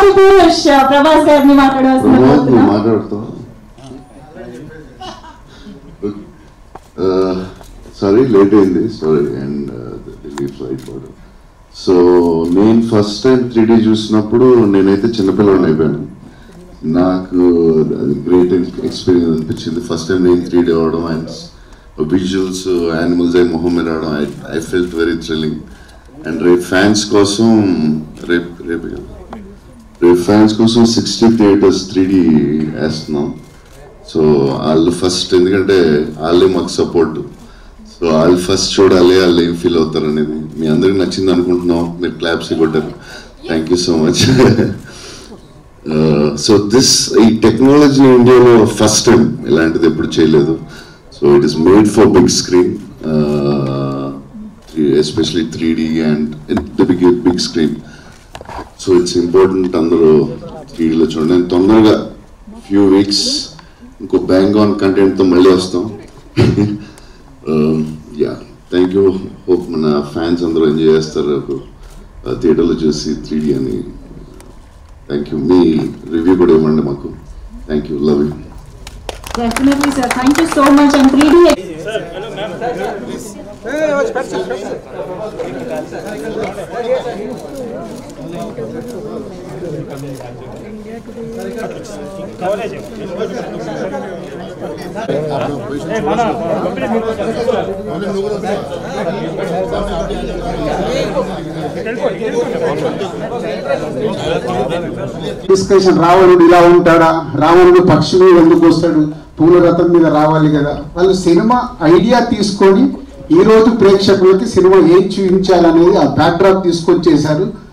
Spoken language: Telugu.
ఆది పురుష్ ప్రభాస్ గారిని మాట్లాడవలసిన ప్రమోద్ నువ్వు కోరుతున్నాం. మాట్లాడుతావు సారీ లేట్ అయింది సారీ అండ్ ఢిల్లీ ఫ్లైట్ కూడా సో నేను ఫస్ట్ టైం త్రీ డీ చూసినప్పుడు నేనైతే చిన్నపిల్లవాడిని అయిపోయాను నాకు అది గ్రేట్ ఎక్స్పీరియన్స్ అనిపించింది ఫస్ట్ టైం నేను త్రీ డీ అవడం అండ్ విజువల్స్ యానిమల్స్ అయి మొహం మీద రావడం I I felt very thrilling and రేపు ఫ్యాన్స్ కోసం రేపు రేపు కదా రేపు ఫ్యాన్స్ కోసం సిక్స్టీ థియేటర్స్ త్రీ డీ వేస్తున్నాం సో వాళ్ళు ఫస్ట్ ఎందుకంటే వాళ్ళే మాకు సపోర్ట్ సో వాళ్ళు ఫస్ట్ చూడాలి వాళ్ళు ఏం ఫీల్ అవుతారు అనేది మీ అందరికి నచ్చింది అనుకుంటున్నాం మీరు క్లాప్స్ కొట్టారు thank you so much so this ఈ టెక్నాలజీ ఇండియాలో ఫస్ట్ టైం ఇలాంటిది ఎప్పుడు చేయలేదు so it is made for big screen especially three D and the big big screen so it's important అందరూ టీవీలో చూడండి నేను తొందరగా ఫ్యూ వీక్స్ ఇంకో బ్యాంక్ ఆన్ కంటెంట్తో మళ్ళీ వస్తాం యా థ్యాంక్ యూ హోప్ మన ఫ్యాన్స్ అందరూ ఎంజాయ్ చేస్తారు థియేటర్లో చూసి త్రీ డీ అని థ్యాంక్ యూ మీ రివ్యూ కూడా ఇవ్వండి మాకు thank you love you Definitely, sir. Thank you so much. And 3D discussion రావణుడు ఇలా ఉంటాడా రావణుడు పక్షి మీద ఎందుకు వస్తాడు పూల రథం మీద రావాలి కదా వాళ్ళు సినిమా ఐడియా తీసుకొని ఈ రోజు ప్రేక్షకులకి సినిమా ఏం చూపించాలనేది ఆ బ్యాక్డ్రాప్ తీసుకొచ్చేసారు